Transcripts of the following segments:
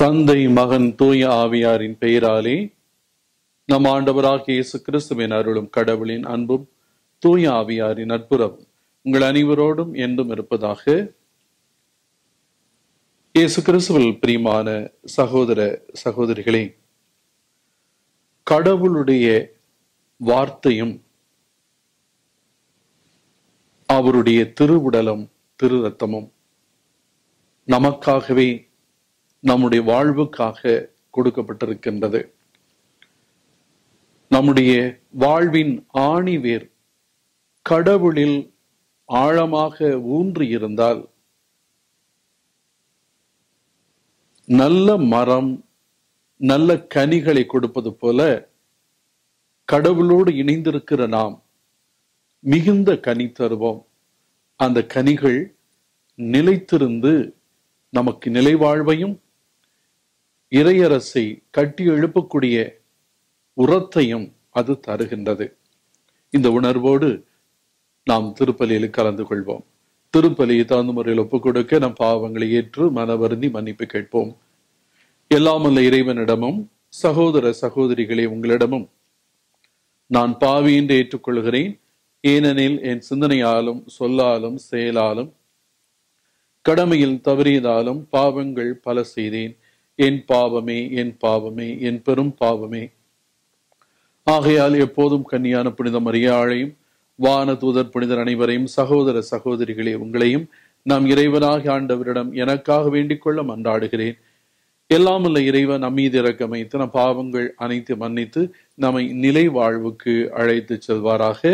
தந்தை மகன் தூய ஆவியாரின் பெயராலே நம் ஆண்டவராகிய இயேசு கிறிஸ்துவின் அருளும் கடவுளின் அன்பும் தூய ஆவியாரின் நட்புறவும் உங்கள் அனைவரோடும் என்றும் இருப்பதாக இயேசு கிறிஸ்துவில் பிரியமான சகோதர சகோதரிகளே கடவுளுடைய வார்த்தையும் அவருடைய திருவுடலும் திரு ரத்தமும் நமக்காகவே நம்முடைய வாழ்வுக்காக கொடுக்கப்பட்டிருக்கின்றது நம்முடைய வாழ்வின் ஆணிவேர் கடவுளில் ஆழமாக ஊன்றி இருந்தால் நல்ல மரம் நல்ல கனிகளை கொடுப்பது போல கடவுளோடு இணைந்திருக்கிற நாம் மிகுந்த கனி தருவோம் அந்த கனிகள் நிலைத்திருந்து நமக்கு நிலைவாழ்வையும் இறையரசை கட்டி எழுப்பக்கூடிய உரத்தையும் அது தருகின்றது இந்த உணர்வோடு நாம் திருப்பலியில் கலந்து கொள்வோம் திருப்பலியை தகுந்த முறையில் ஒப்புக் கொடுக்க நம் பாவங்களை ஏற்று மனவருந்தி மன்னிப்பு கேட்போம் எல்லாமல்ல இறைவனிடமும் சகோதர சகோதரிகளே உங்களிடமும் நான் பாவி என்று ஏற்றுக்கொள்கிறேன் ஏனெனில் என் சிந்தனையாலும் சொல்லாலும் செயலாலும் கடமையில் தவறியதாலும் பாவங்கள் பல செய்தேன் என் பாவமே என் பாவமே என் பெரும் பாவமே ஆகையால் எப்போதும் கன்னியான புனித மரியாளையும் வான தூதர் புனிதர் அனைவரையும் சகோதர சகோதரிகளே உங்களையும் நாம் இறைவனாக ஆண்டவரிடம் எனக்காக வேண்டிக் கொள்ள மன்றாடுகிறேன் எல்லாம் உள்ள இறைவன் நம்மீது இறக்கமைத்து நம் பாவங்கள் அனைத்து மன்னித்து நம்மை நிலை வாழ்வுக்கு அழைத்து செல்வாராக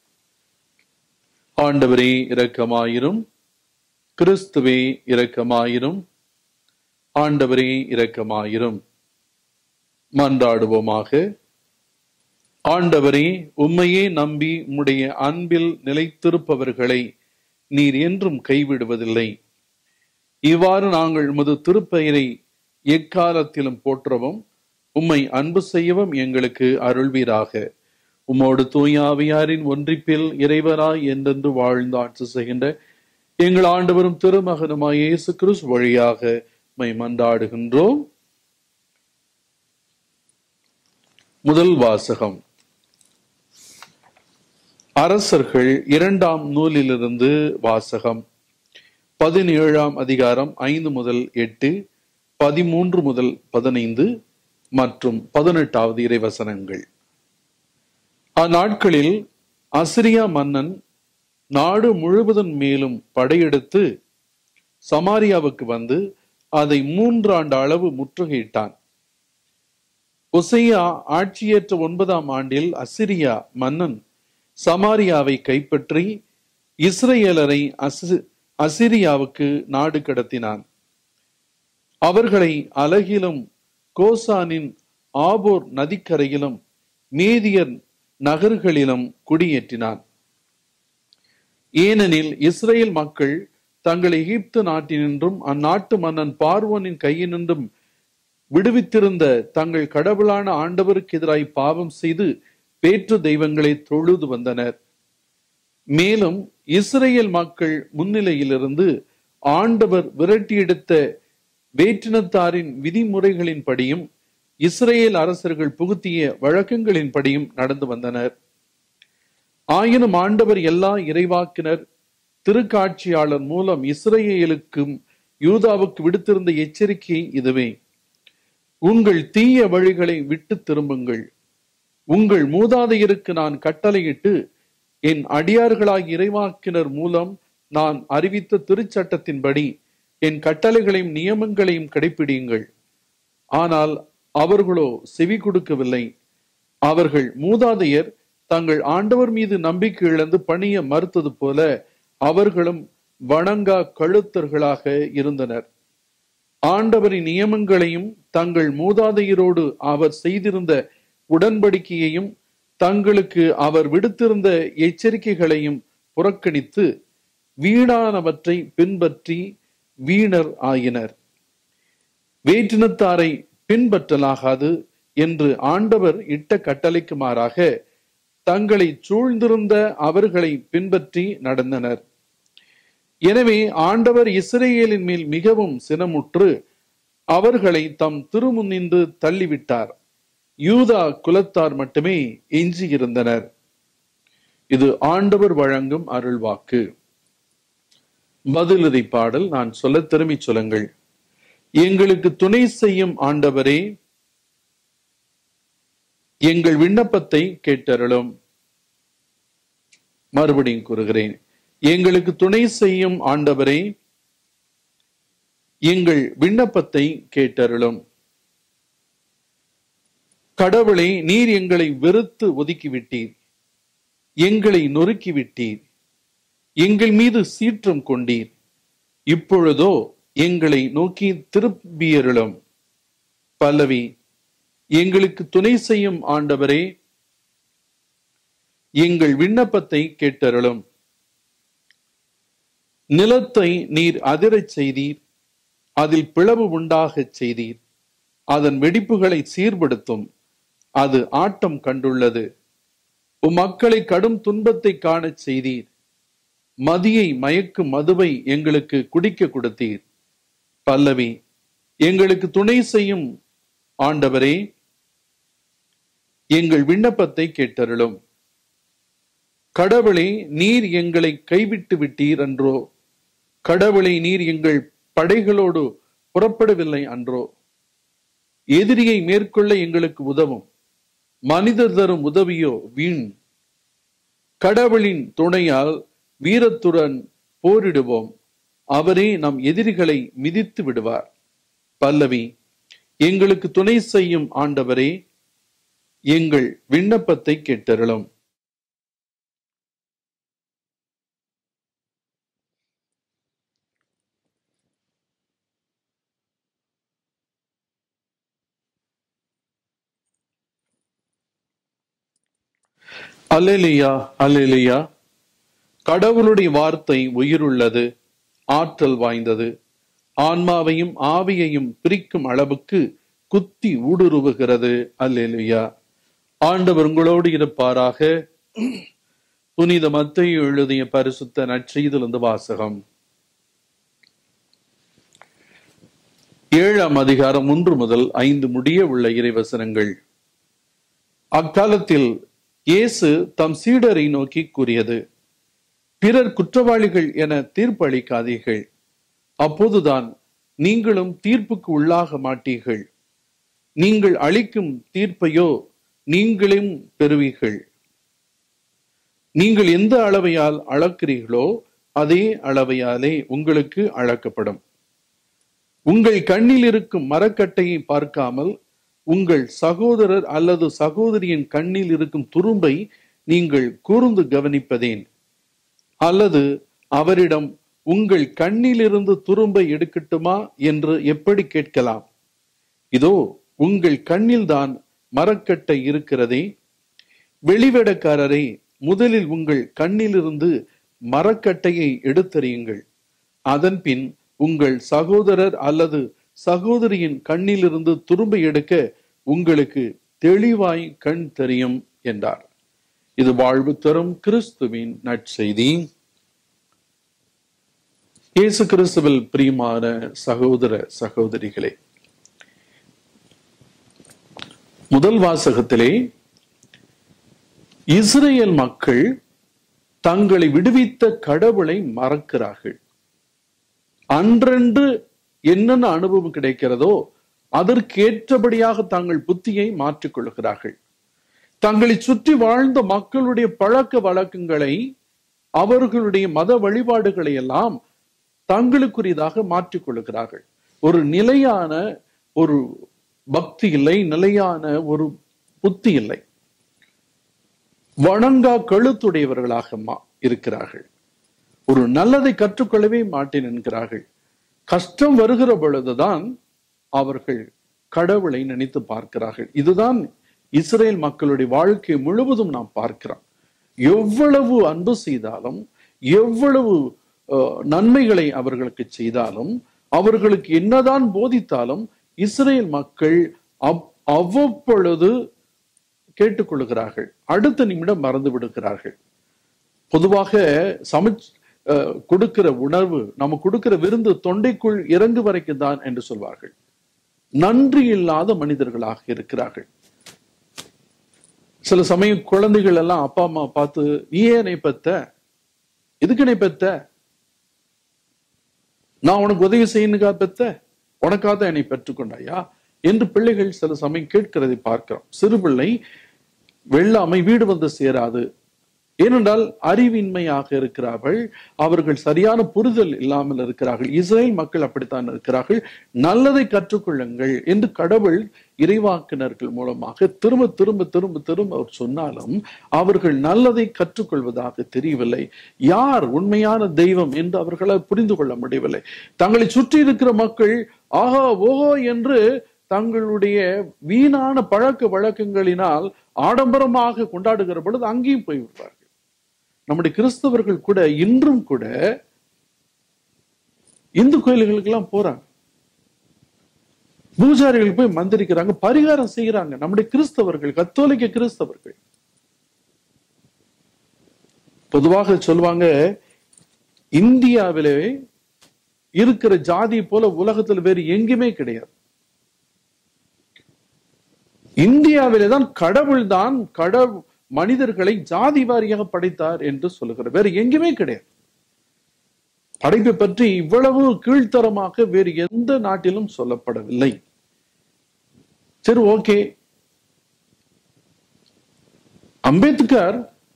ஆண்டவரே இரக்கமாயிரும் கிறிஸ்துவே இரக்கமாயிரும் ஆண்டவரே இரக்கமாயிரும் மன்றாடுவோமாக ஆண்டவரே உம்மையே நம்பி உம்முடைய அன்பில் நிலைத்திருப்பவர்களை நீர் என்றும் கைவிடுவதில்லை இவ்வாறு நாங்கள் உமது திருப்பெயரை எக்காலத்திலும் போற்றவும் உம்மை அன்பு செய்யவும் எங்களுக்கு அருள்வீராக உம்மோடு தூயாவியாரின் ஒன்றிப்பில் இறைவராய் என்றென்று வாழ்ந்து ஆட்சி செய்கின்ற எங்கள் ஆண்டவரும் திருமகனுமாய் இயேசு கிறிஸ் வழியாக மை மன்றாடுகின்றோம் முதல் வாசகம் அரசர்கள் இரண்டாம் நூலிலிருந்து வாசகம் பதினேழாம் அதிகாரம் ஐந்து முதல் எட்டு பதிமூன்று முதல் பதினைந்து மற்றும் பதினெட்டாவது இறைவசனங்கள் அந்நாட்களில் அசிரியா மன்னன் நாடு முழுவதன் மேலும் படையெடுத்து சமாரியாவுக்கு வந்து அதை மூன்றாண்டு அளவு முற்றுகையிட்டான் ஒசையா ஆட்சியேற்ற ஒன்பதாம் ஆண்டில் அசிரியா மன்னன் சமாரியாவை கைப்பற்றி இஸ்ரேலரை அசி அசிரியாவுக்கு நாடு கடத்தினான் அவர்களை அலகிலும் கோசானின் ஆபோர் நதிக்கரையிலும் மேதியர் நகர்களிலும் குடியேற்றினான் ஏனெனில் இஸ்ரேல் மக்கள் தங்களை எகிப்து நாட்டினின்றும் அந்நாட்டு மன்னன் பார்வோனின் கையினின்றும் விடுவித்திருந்த தங்கள் கடவுளான ஆண்டவருக்கு எதிராய் பாவம் செய்து பேற்று தெய்வங்களை தொழுது வந்தனர் மேலும் இஸ்ரேல் மக்கள் முன்னிலையிலிருந்து ஆண்டவர் விரட்டியெடுத்த வேற்றினத்தாரின் விதிமுறைகளின்படியும் இஸ்ரேல் அரசர்கள் புகுத்திய வழக்கங்களின்படியும் நடந்து வந்தனர் ஆயினும் ஆண்டவர் எல்லா இறைவாக்கினர் திருக்காட்சியாளர் மூலம் இஸ்ரேலுக்கும் யூதாவுக்கு விடுத்திருந்த எச்சரிக்கை இதுவே உங்கள் தீய வழிகளை விட்டு திரும்புங்கள் உங்கள் மூதாதையருக்கு நான் கட்டளையிட்டு என் அடியார்களாய் இறைவாக்கினர் மூலம் நான் அறிவித்த திருச்சட்டத்தின்படி என் கட்டளைகளையும் நியமங்களையும் கடைபிடியுங்கள் ஆனால் அவர்களோ செவி கொடுக்கவில்லை அவர்கள் மூதாதையர் தங்கள் ஆண்டவர் மீது நம்பிக்கை இழந்து பணிய மறுத்தது போல அவர்களும் வணங்கா கழுத்தர்களாக இருந்தனர் ஆண்டவரின் நியமங்களையும் தங்கள் மூதாதையரோடு அவர் செய்திருந்த உடன்படிக்கையையும் தங்களுக்கு அவர் விடுத்திருந்த எச்சரிக்கைகளையும் புறக்கணித்து வீணானவற்றை பின்பற்றி வீணர் ஆயினர் வேற்றினத்தாரை பின்பற்றலாகாது என்று ஆண்டவர் இட்ட கட்டளைக்கு மாறாக தங்களை சூழ்ந்திருந்த அவர்களை பின்பற்றி நடந்தனர் எனவே ஆண்டவர் இஸ்ரேலின் மேல் மிகவும் சினமுற்று அவர்களை தம் திருமுன்னின்று தள்ளிவிட்டார் யூதா குலத்தார் மட்டுமே எஞ்சி இருந்தனர் இது ஆண்டவர் வழங்கும் அருள்வாக்கு பதிலுரை பாடல் நான் சொல்ல திரும்பி சொல்லுங்கள் எங்களுக்கு துணை செய்யும் ஆண்டவரே எங்கள் விண்ணப்பத்தை கேட்டருளும் மறுபடியும் கூறுகிறேன் எங்களுக்கு துணை செய்யும் ஆண்டவரே எங்கள் விண்ணப்பத்தை கேட்டருளும் கடவுளை நீர் எங்களை வெறுத்து ஒதுக்கிவிட்டீர் எங்களை நொறுக்கிவிட்டீர் எங்கள் மீது சீற்றம் கொண்டீர் இப்பொழுதோ எங்களை நோக்கி திரும்பியருளும் பல்லவி எங்களுக்கு துணை செய்யும் ஆண்டவரே எங்கள் விண்ணப்பத்தை கேட்டருளும் நிலத்தை நீர் அதிரச் செய்தீர் அதில் பிளவு உண்டாகச் செய்தீர் அதன் வெடிப்புகளை சீர்படுத்தும் அது ஆட்டம் கண்டுள்ளது உம் மக்களை கடும் துன்பத்தை காணச் செய்தீர் மதியை மயக்கும் மதுவை எங்களுக்கு குடிக்க கொடுத்தீர் பல்லவி எங்களுக்கு துணை செய்யும் ஆண்டவரே எங்கள் விண்ணப்பத்தை கேட்டருளும் கடவுளே நீர் எங்களை கைவிட்டு விட்டீர் அன்றோ கடவுளை நீர் எங்கள் படைகளோடு புறப்படவில்லை அன்றோ எதிரியை மேற்கொள்ள எங்களுக்கு உதவும் மனிதர் தரும் உதவியோ வீண் கடவுளின் துணையால் வீரத்துடன் போரிடுவோம் அவரே நம் எதிரிகளை மிதித்து விடுவார் பல்லவி எங்களுக்கு துணை செய்யும் ஆண்டவரே எங்கள் விண்ணப்பத்தை கேட்டருளும் அல்லேலியா அல்லேலியா கடவுளுடைய வார்த்தை உயிருள்ளது ஆற்றல் வாய்ந்தது ஆன்மாவையும் ஆவியையும் பிரிக்கும் அளவுக்கு குத்தி ஊடுருவுகிறது அல்லேலியா ஆண்டவர் உங்களோடு இருப்பாராக புனித மத்தையை எழுதிய பரிசுத்த நற்செய்திலிருந்து வாசகம் ஏழாம் அதிகாரம் ஒன்று முதல் ஐந்து முடிய உள்ள இறைவசனங்கள் அக்காலத்தில் இயேசு தம் சீடரை நோக்கி கூறியது பிறர் குற்றவாளிகள் என தீர்ப்பளிக்காதீர்கள் அப்போதுதான் நீங்களும் தீர்ப்புக்கு உள்ளாக மாட்டீர்கள் நீங்கள் அளிக்கும் தீர்ப்பையோ நீங்களும் பெறுவீர்கள் நீங்கள் எந்த அளவையால் அளக்கிறீர்களோ அதே அளவையாலே உங்களுக்கு அளக்கப்படும் உங்கள் கண்ணில் இருக்கும் மரக்கட்டையை பார்க்காமல் உங்கள் சகோதரர் அல்லது சகோதரியின் கண்ணில் இருக்கும் துரும்பை நீங்கள் கூர்ந்து கவனிப்பதேன் அல்லது அவரிடம் உங்கள் கண்ணிலிருந்து துரும்பை எடுக்கட்டுமா என்று எப்படி கேட்கலாம் இதோ உங்கள் கண்ணில்தான் மரக்கட்டை இருக்கிறதே வெளிவேடக்காரரை முதலில் உங்கள் கண்ணிலிருந்து மரக்கட்டையை எடுத்தறியுங்கள் அதன்பின் உங்கள் சகோதரர் அல்லது சகோதரியின் கண்ணிலிருந்து துரும்பை எடுக்க உங்களுக்கு தெளிவாய் கண் தெரியும் என்றார் இது வாழ்வு தரும் கிறிஸ்துவின் நற்செய்தி இயேசு கிறிஸ்துவில் பிரியமான சகோதர சகோதரிகளே முதல் வாசகத்திலே இஸ்ரேல் மக்கள் தங்களை விடுவித்த கடவுளை மறக்கிறார்கள் அன்றென்று என்னென்ன அனுபவம் கிடைக்கிறதோ அதற்கேற்றபடியாக தங்கள் புத்தியை மாற்றிக் கொள்கிறார்கள் தங்களை சுற்றி வாழ்ந்த மக்களுடைய பழக்க வழக்கங்களை அவர்களுடைய மத வழிபாடுகளை எல்லாம் தங்களுக்குரியதாக மாற்றிக் கொள்கிறார்கள் ஒரு நிலையான ஒரு பக்தி இல்லை நிலையான ஒரு புத்தி இல்லை வணங்கா கழுத்துடையவர்களாக மா- இருக்கிறார்கள் ஒரு நல்லதை கற்றுக்கொள்ளவே மாட்டேன் என்கிறார்கள் கஷ்டம் வருகிற பொழுதுதான் அவர்கள் கடவுளை நினைத்து பார்க்கிறார்கள் இதுதான் இஸ்ரேல் மக்களுடைய வாழ்க்கை முழுவதும் நாம் பார்க்கிறோம் எவ்வளவு அன்பு செய்தாலும் எவ்வளவு அஹ், நன்மைகளை அவர்களுக்கு செய்தாலும் அவர்களுக்கு என்னதான் போதித்தாலும் இஸ்ரேல் மக்கள் அவ்- அவ்வப்பொழுது கேட்டுக்கொள்கிறார்கள் அடுத்த நிமிடம் மறந்து விடுகிறார்கள் பொதுவாக சமைச் அஹ், கொடுக்கிற உணவு நம்ம கொடுக்கிற விருந்து தொண்டைக்குள் இறங்கு வரைக்கும் தான் என்று சொல்வார்கள் நன்றி இல்லாத மனிதர்களாக இருக்கிறார்கள் சில சமயம் குழந்தைகள் எல்லாம் அப்பா அம்மா பார்த்து நீ ஏன் என்னை பெத்த எதுக்கு என்னை பெத்த நான் உனக்கு உதவி செய்யணுக்கா பெத்த உனக்காக என்னை பெற்றுக்கொண்டாயா என்று பிள்ளைகள் சில சமயம் கேட்கிறதை பார்க்கிறோம் சிறு பிள்ளை வெள்ளாமை வீடு வந்து சேராது ஏனென்றால் அறிவின்மையாக இருக்கிறார்கள் அவர்கள் சரியான புரிதல் இல்லாமல் இருக்கிறார்கள் இஸ்ரேல் மக்கள் அப்படித்தான் இருக்கிறார்கள் நல்லதை கற்றுக்கொள்ளுங்கள் என்று கடவுள் இறைவாக்கினர்கள் மூலமாக திரும்ப திரும்ப திரும்ப திரும்ப அவர் சொன்னாலும் அவர்கள் நல்லதை கற்றுக்கொள்வதாக தெரியவில்லை யார் உண்மையான தெய்வம் என்று அவர்களால் புரிந்து கொள்ள முடியவில்லை தங்களை சுற்றி இருக்கிற மக்கள் ஆஹா ஓஹோ என்று தங்களுடைய வீணான பழக்க வழக்கங்களினால் ஆடம்பரமாக கொண்டாடுகிற பொழுது அங்கேயும் போய்விடுவார்கள் நம்முடைய கிறிஸ்தவர்கள் கூட இன்றும் கூட இந்து கோயில்களுக்கெல்லாம் போறாங்க பூஜாரிகள் போய் மந்திரிக்கிறாங்க பரிகாரம் செய்யறாங்க நம்முடைய கிறிஸ்தவர்கள் கத்தோலிக்க கிறிஸ்தவர்கள் பொதுவாக சொல்லுவாங்க இந்தியாவிலே இருக்கிற ஜாதி போல உலகத்தில் வேறு எங்குமே கிடையாது இந்தியாவிலே தான் கடவுள் தான் கடவுள் மனிதர்களை ஜாதி வாரியாக படைத்தார் என்று சொல்லுகிறார் வேற எங்குமே கிடையாது படைப்பை பற்றி இவ்வளவு கீழ்த்தரமாக வேறு எந்த நாட்டிலும் சொல்லப்படவில்லை சரி ஓகே அம்பேத்கர்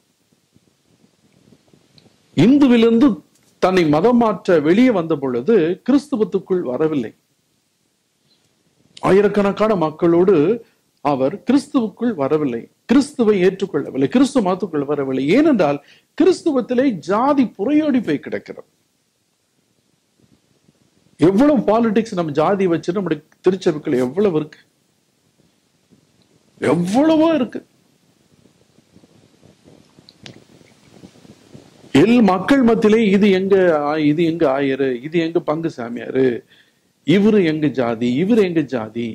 இந்துவிலிருந்து தன்னை மதம் மாற்ற வெளியே வந்த பொழுது கிறிஸ்துவத்துக்குள் வரவில்லை ஆயிரக்கணக்கான மக்களோடு அவர் கிறிஸ்துவுக்குள் வரவில்லை கிறிஸ்துவை ஏற்றுக்கொள்ளவில்லை கிறிஸ்துவ மதத்துக்குள் வரவில்லை ஏனென்றால் கிறிஸ்துவத்திலே ஜாதி புறையோடி போய் கிடக்கிறது எவ்வளவு பாலிடிக்ஸ் நம்ம ஜாதி வச்சு நம்முடைய திருச்சபைக்குள்ள எவ்வளவு இருக்கு எவ்வளவோ இருக்கு எல் மக்கள் மத்தியிலே இது எங்க ஆ- இது எங்க ஆயரு இது எங்க பங்கு சாமியாரு இவரு எங்க ஜாதி இவரு எங்க ஜாதி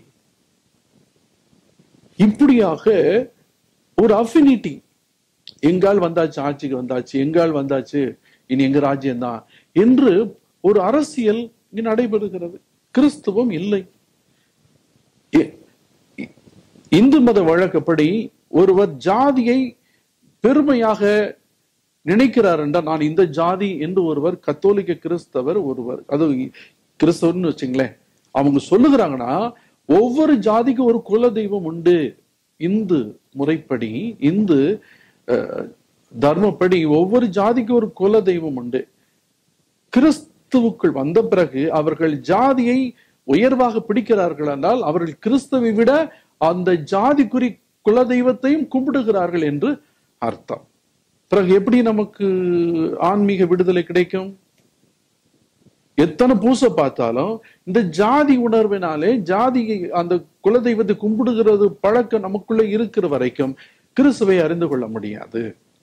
இப்படியாக ஒரு அஃபினிட்டி எங்கால் வந்தாச்சு ஆட்சிக்கு வந்தாச்சு எங்கால் வந்தாச்சு இனி எங்க ராஜ்யம் தான் என்று ஒரு அரசியல் இங்கு நடைபெறுகிறது கிறிஸ்துவம் இல்லை இ- இ- இந்து மத வழக்கப்படி ஒருவர் ஜாதியை பெருமையாக நினைக்கிறார் என்றால் நான் இந்த ஜாதி என்று ஒருவர் கத்தோலிக்க கிறிஸ்தவர் ஒருவர் அது கிறிஸ்தவர்னு வச்சுங்களேன் அவங்க சொல்லுகிறாங்கன்னா ஒவ்வொரு ஜாதிக்கும் ஒரு குல தெய்வம் உண்டு இந்து முறைப்படி இந்து அஹ், தர்மப்படி ஒவ்வொரு ஜாதிக்கும் ஒரு குல தெய்வம் உண்டு கிறிஸ்துவுக்குள் வந்த பிறகு அவர்கள் ஜாதியை உயர்வாக பிடிக்கிறார்கள் என்றால் அவர்கள் கிறிஸ்துவை விட அந்த ஜாதிக்குறி குல தெய்வத்தையும் கும்பிடுகிறார்கள் என்று அர்த்தம் பிறகு எப்படி நமக்கு ஆன்மீக விடுதலை கிடைக்கும் எத்தனை பூசை பார்த்தாலும் இந்த ஜாதி உணர்வினாலே ஜாதி அந்த குலதெய்வத்தை கும்பிடுகிறது பழக்கம் நமக்குள்ள இருக்கிற வரைக்கும் கிறிஸ்துவை அறிந்து கொள்ள முடியாது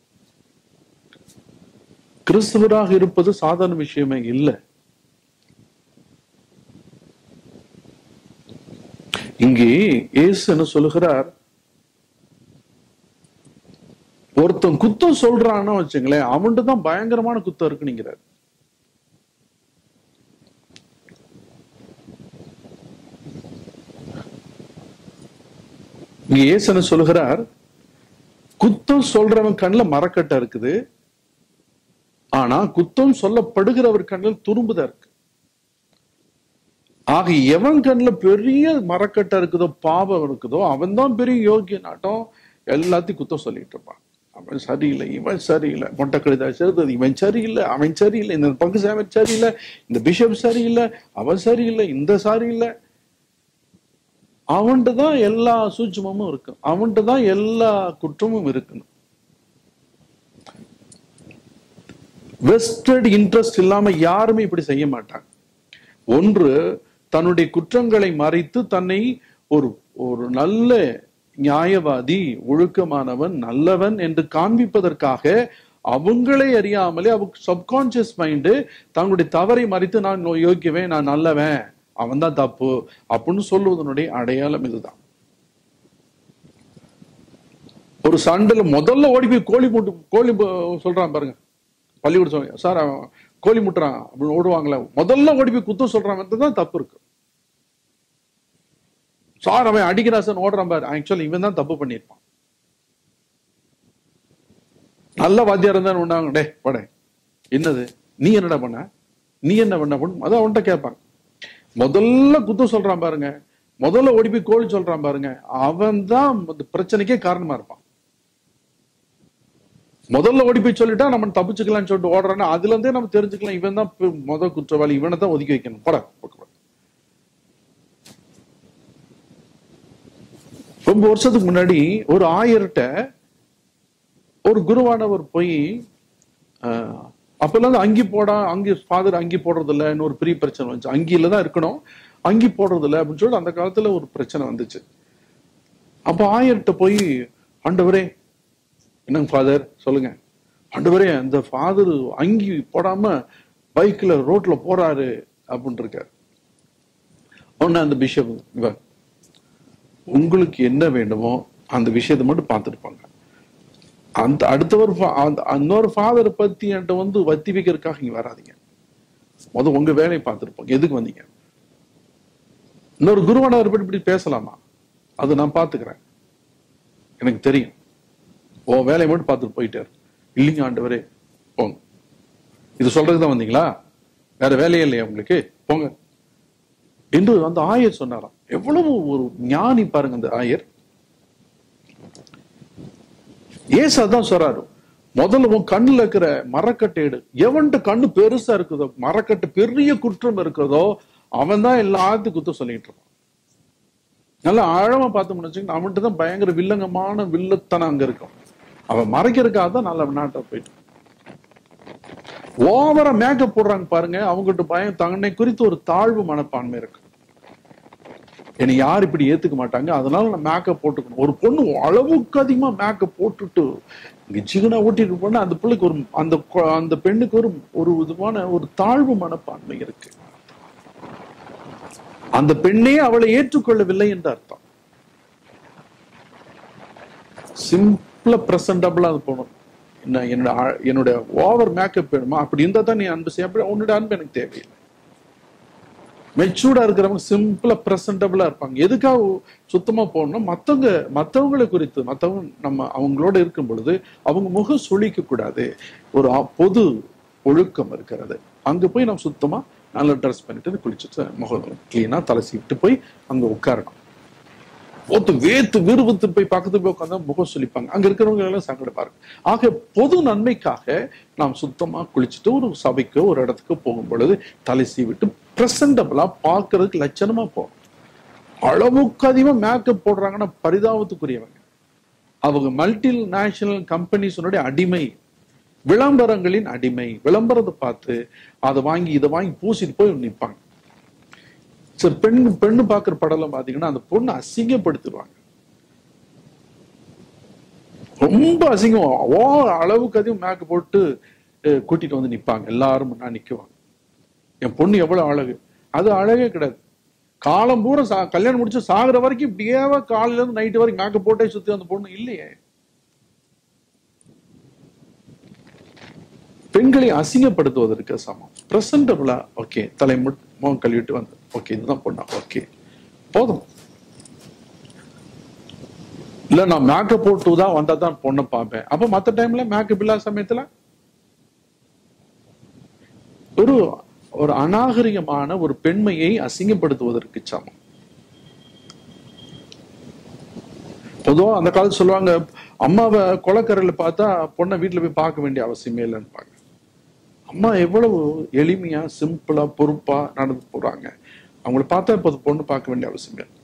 கிறிஸ்துவராக இருப்பது சாதாரண விஷயமே இல்லை இங்கே இயேசு என்ன சொல்லுகிறார் ஒருத்தன் குத்தம் சொல்றான்னு வச்சுங்களேன் அவன்கிட்ட தான் பயங்கரமான குத்தம் இருக்குங்கிறார் இங்க இயேசு என்ன சொல்லுகிறார் குத்தம் சொல்றவன் கண்ணுல மரக்கட்டை இருக்குது ஆனா குத்தம் சொல்லப்படுகிறவர் கண்ணில் துரும்புதான் இருக்கு ஆக எவன் கண்ணுல பெரிய மரக்கட்டை இருக்குதோ பாவம் இருக்குதோ அவன் தான் பெரிய யோகிய நாட்டம் எல்லாத்தையும் குத்தம் சொல்லிட்டு இருப்பான் அவன் சரியில்லை இவன் சரியில்லை மொட்டை கழுதா சேர்ந்தது இவன் சரியில்லை அவன் சரியில்லை இந்த பங்கு சாமி சரியில்லை இந்த பிஷப் சரியில்லை அவன் சரியில்லை இந்த சரியில்லை அவன்கிட்ட தான் எல்லா சூட்சமும் இருக்கும் அவன்கிட்ட தான் எல்லா குற்றமும் இருக்கணும் வெஸ்டட் இன்ட்ரெஸ்ட் இல்லாம யாருமே இப்படி செய்ய மாட்டாங்க ஒன்று தன்னுடைய குற்றங்களை மறைத்து தன்னை ஒரு ஒரு நல்ல நியாயவாதி ஒழுக்கமானவன் நல்லவன் என்று காண்பிப்பதற்காக அவங்களே அறியாமலே அவங்க சப்கான்சியஸ் மைண்டு தங்களுடைய தவறை மறைத்து நான் யோக்கியவன் நான் நல்லவன் அவன் தான் தப்பு அப்படின்னு சொல்லுவதனுடைய அடையாளம் இதுதான் ஒரு சண்டையில முதல்ல ஓடி போய் கோழி முட்டு கோழி பு- சொல்றான் பாருங்க பள்ளிக்கூடம் சொல்லுங்க சார் அவன் கோழி முட்டுறான் அப்படின்னு ஓடுவாங்களே முதல்ல ஓடி போய் குத்தம் சொல்றான் தான் தப்பு இருக்கு சார் அவன் அடிக்கிறா சார் ஓடுறான் பாரு ஆக்சுவலி இவன் தான் தப்பு பண்ணியிருப்பான் நல்ல வாத்தியார் இருந்தா உண்டாங்க டே படே என்னது நீ என்னடா பண்ண நீ என்ன பண்ண பண்ண அதான் அவன்கிட்ட கேட்பாங்க முதல்ல குத்தம் சொல்றான் பாருங்க முதல்ல ஓடி போய் கோழி சொல்றான் பாருங்க அவன் தான் இந்த பிரச்சனைக்கே காரணமா இருப்பான் முதல்ல ஓடி போய் சொல்லிட்டா நம்ம தப்பிச்சுக்கலாம்னு சொல்லிட்டு ஓடுறான்னு அதுல இருந்தே நம்ம தெரிஞ்சுக்கலாம் இவன் தான் பி- முத குற்றவாளி இவனை தான் ஒதுக்கி வைக்கணும் போட பக்கம். ரொம்ப வருஷத்துக்கு முன்னாடி ஒரு ஆயர்கிட்ட ஒரு குருவானவர் போய் ஆஹ், அப்பெல்லாம் வந்து அங்கி போடா அங்கி ஃபாதர் அங்கி போடுறது இல்ல இன்னொரு பெரிய பிரச்சனை வந்துச்சு அங்கியில தான் இருக்கணும் அங்கி போடுறது இல்ல அப்படின்னு சொல்லிட்டு அந்த காலத்துல ஒரு பிரச்சனை வந்துச்சு அப்ப ஆயர்கிட்ட போய் ஆண்டவரே என்னங்க ஃபாதர் சொல்லுங்க ஆண்டவரே அந்த ஃபாதர் அங்கி போடாம பைக்ல ரோட்ல போறாரு அப்படின்னு இருக்காரு உடனே அந்த பிஷப் இவர் உங்களுக்கு என்ன வேண்டுமோ அந்த விஷயத்தை மட்டும் பார்த்துருப்பாங்க அந்த அடுத்தவர் fa- அந்த இன்னொரு ஃபாதரை பத்தி என்கிட்ட வந்து வத்தி வைக்கிறதுக்காக இங்க வராதீங்க முத உங்க வேலையை பார்த்துருப்போம் எதுக்கு வந்தீங்க இன்னொரு குருவானவர் பற்றி இப்படி பேசலாமா அது நான் பார்த்துக்கிறேன் எனக்கு தெரியும் ஓ வேலையை மட்டும் பார்த்துட்டு போயிட்டாரு இல்லைங்க ஆண்டவரே போங்க இது சொல்றதுக்கு தான் வந்தீங்களா வேற வேலையே இல்லையா உங்களுக்கு போங்க என்று அந்த ஆயர் சொன்னாராம் எவ்வளவு ஒரு ஞானி பாருங்க அந்த ஆயர் ஏசு அதான் சொல்றாரு முதல்ல உன் கண்ணுல இருக்கிற மரக்கட்டை எடு எவன்ட்டு கண்ணு பெருசா இருக்குதோ மரக்கட்டு பெரிய குற்றம் இருக்கிறதோ அவன் தான் எல்லாத்துக்கும் குத்தம் சொல்லிட்டு இருப்பான் நல்லா ஆழமா பார்த்தோம்னு வச்சுக்கோங்க அவன்கிட்ட தான் பயங்கர வில்லங்கமான வில்லத்தனம் அங்க இருக்கும் அவன் மறைக்கிறதுக்காக தான் நல்ல நாட்டை போயிட்டு ஓவரா மேக்கப் போடுறாங்க பாருங்க அவங்ககிட்ட பயம் தன்னை குறித்து ஒரு தாழ்வு மனப்பான்மை இருக்கு என்னை யார் இப்படி ஏத்துக்க மாட்டாங்க அதனால நான் மேக்கப் போட்டுக்கணும் ஒரு பொண்ணு அளவுக்கு அதிகமா மேக்கப் போட்டுட்டு இங்க ஜிகனா ஓட்டிட்டு போனா அந்த பிள்ளைக்கு ஒரு அந்த கொ- அந்த பெண்ணுக்கு ஒரு ஒரு விதமான ஒரு தாழ்வு மனப்பான்மை இருக்கு அந்த பெண்ணே அவளை ஏற்றுக்கொள்ளவில்லை என்று அர்த்தம் சிம்பிளா பிரசன்டபிளா அது போகணும் என்ன என்னோட ஆ- என்னோட ஓவர் மேக்கப் வேணுமா அப்படி இருந்தா தான் நீ அன்பு செய்ய அப்படி உன்னோட அன்பு எனக்கு தேவையில்லை மெச்சூர்டா இருக்கிறவங்க சிம்பிளா பிரசன்டபிளா இருப்பாங்க எதுக்காக சுத்தமா போகணும்னா மத்தவங்க மத்தவங்களை குறித்து மத்தவங்க நம்ம அவங்களோட இருக்கும் பொழுது அவங்க முகம் சுளிக்க கூடாது ஒரு அ- பொது ஒழுக்கம் இருக்கிறது அங்க போய் நம்ம சுத்தமா நல்லா ட்ரெஸ் பண்ணிட்டு குளிச்சுட்டு முகம் கிளீனா தலை சீவிட்டு போய் அங்க உட்காரணும் ஒத்து வேத்து விரும்பத்து போய் பக்கத்து போய் உட்காந்தா முகம் சொல்லிப்பாங்க அங்க இருக்கிறவங்க எல்லாம் சங்கடப்பாரு ஆக பொது நன்மைக்காக நாம் சுத்தமா குளிச்சுட்டு ஒரு சபைக்கோ ஒரு இடத்துக்கு போகும் பொழுது தலை சீவிட்டு பிரசன்டபிளா பார்க்கறதுக்கு லட்சணமா போகும் அளவுக்கு அதிகமா மேக்கப் போடுறாங்கன்னா பரிதாபத்துக்குரியவங்க அவங்க மல்டி நேஷனல் கம்பெனிஸனுடைய அடிமை விளம்பரங்களின் அடிமை விளம்பரத்தை பார்த்து அதை வாங்கி இதை வாங்கி பூசிட்டு போய் நிற்பாங்க சரி பெண் பெண்ணு பார்க்குற படம்லாம் பார்த்தீங்கன்னா அந்த பொண்ணு அசிங்கப்படுத்திடுவாங்க ரொம்ப அசிங்கம் ஓ அளவுக்கு அதிகம் மேக்கப் போட்டு அஹ், கூட்டிட்டு வந்து நிப்பாங்க எல்லாரும் முன்னாடி நிக்குவாங்க என் பொண்ணு எவ்வளவு அழகு அது அழகே கிடையாது காலம் பூரா சா கல்யாணம் முடிச்சு சாகுற வரைக்கும் இப்படியே காலையில இருந்து நைட்டு வரைக்கும் மேக்கப் போட்டே சுத்தி அந்த பொண்ணு இல்லையே பெண்களை அசிங்கப்படுத்துவதற்கு சமம் பிரசன்டபிளா ஓகே தலை முட் முகம் கழுவிட்டு வந்து ஓகே இதுதான் பொண்ணா ஓகே போதும் இல்ல நான் மேக்கப் போட்டு தான் வந்தா தான் பொண்ணை பார்ப்பேன் அப்ப மத்த டைம்ல மேக்கப் இல்லாத சமயத்துல ஒரு ஒரு அநாகரிகமான ஒரு பெண்மையை அசிங்கப்படுத்துவதற்கு சமம் பொதுவா அந்த காலத்துல சொல்லுவாங்க அம்மாவை கொலக்கரையில பார்த்தா பொண்ணை வீட்டுல போய் பார்க்க வேண்டிய அவசியமே இல்லைன்னு அம்மா எவ்வளவு எளிமையா சிம்பிளா பொறுப்பா நடந்து போறாங்க அவங்கள பார்த்தா இப்போது பொண்ணு பார்க்க வேண்டிய அவசியம் இல்லை